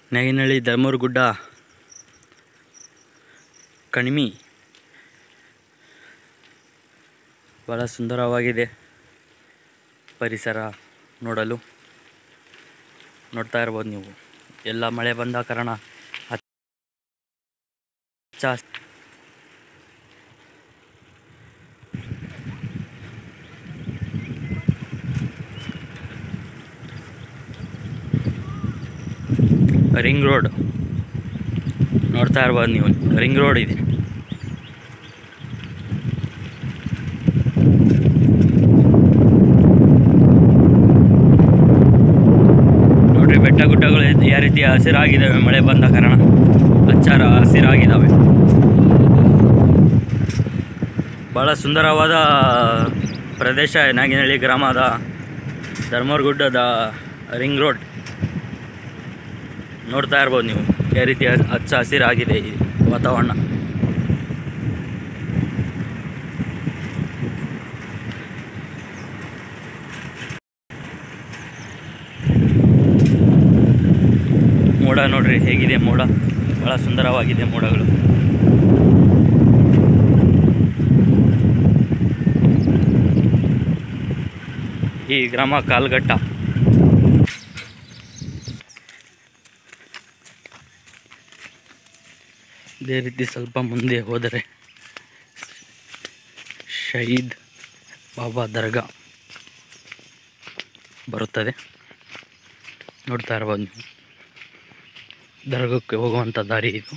ನೆಗಿನಹಳ್ಳಿ ಧರ್ಮೂರು ಗುಡ್ಡ ಕಣಿಮಿ ಭಾಳ ಸುಂದರವಾಗಿದೆ ಪರಿಸರ ನೋಡಲು ನೋಡ್ತಾ ಇರ್ಬೋದು ನೀವು ಎಲ್ಲ ಮಳೆ ಬಂದ ಕಾರಣ ಹಚ್ಚ ಹಸ್- ರಿಂಗ್ ರೋಡ್ ನೋಡ್ತಾ ಇರ್ಬೋದು ನೀವು ರಿಂಗ್ ರೋಡ್ ಇದೆ ನೋಡ್ರಿ ಬೆಟ್ಟ ಗುಡ್ಡಗಳು ಯಾವ ರೀತಿ ಹಸಿರಾಗಿದ್ದಾವೆ ಮಳೆ ಬಂದ ಕಾರಣ ಹಚ್ಚಾರ ಹಸಿರಾಗಿದ್ದಾವೆ ಭಾಳ ಸುಂದರವಾದ ಪ್ರದೇಶ ನಾಗಿನಹಳ್ಳಿ ಗ್ರಾಮದ ಧರ್ಮೂರು ಗುಡ್ಡದ ರಿಂಗ್ ರೋಡ್ ನೋಡ್ತಾ ಇರ್ಬೋದು ನೀವು ಯಾವ ರೀತಿ ಹ- ಹಚ್ಚ ಹಸಿರಾಗಿದೆ ಈ ವಾತಾವರಣ ಮೋಡ ನೋಡ್ರಿ ಹೇಗಿದೆ ಮೋಡ ಭಾಳ ಸುಂದರವಾಗಿದೆ ಮೋಡಗಳು ಈ ಗ್ರಾಮ ಕಾಲ್ಗಟ್ಟ ಇದೇ ರೀತಿ ಸ್ವಲ್ಪ ಮುಂದೆ ಹೋದರೆ ಶಹೀದ್ ಬಾಬಾ ದರ್ಗಾ ಬರುತ್ತದೆ ನೋಡ್ತಾ ಇರ್ಬೋದು ನೀವು ದರ್ಗಕ್ಕೆ ಹೋಗುವಂಥ ದಾರಿ ಇದು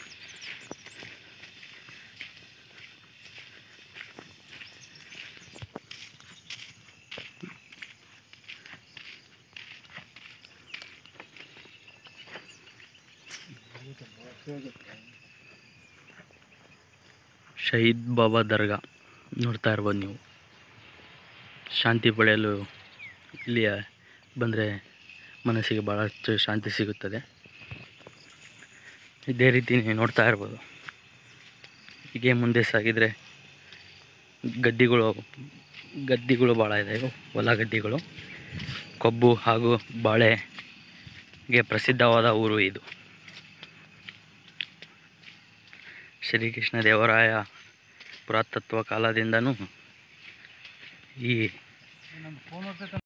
ಶಹೀದ್ ಬಾಬಾ ದರ್ಗಾ ನೋಡ್ತಾ ಇರ್ಬೋದು ನೀವು ಶಾಂತಿ ಪಡೆಯಲು ಇಲ್ಲಿ ಬಂದರೆ ಮನಸ್ಸಿಗೆ ಭಾಳಷ್ಟು ಶಾಂತಿ ಸಿಗುತ್ತದೆ ಇದೇ ರೀತಿ ನೀವು ನೋಡ್ತಾ ಇರ್ಬೋದು ಹೀಗೆ ಮುಂದೆ ಸಾಗಿದರೆ ಗದ್ದಿಗಳು ಗದ್ದಿಗಳು ಭಾಳ ಇದೆ ಹೊಲ ಗದ್ದಿಗಳು ಕಬ್ಬು ಹಾಗೂ ಬಾಳೆಗೆ ಪ್ರಸಿದ್ಧವಾದ ಊರು ಇದು ಶ್ರೀಕೃಷ್ಣ ದೇವರಾಯ ಪುರಾತತ್ವ ಕಾಲದಿಂದನೂ ಈ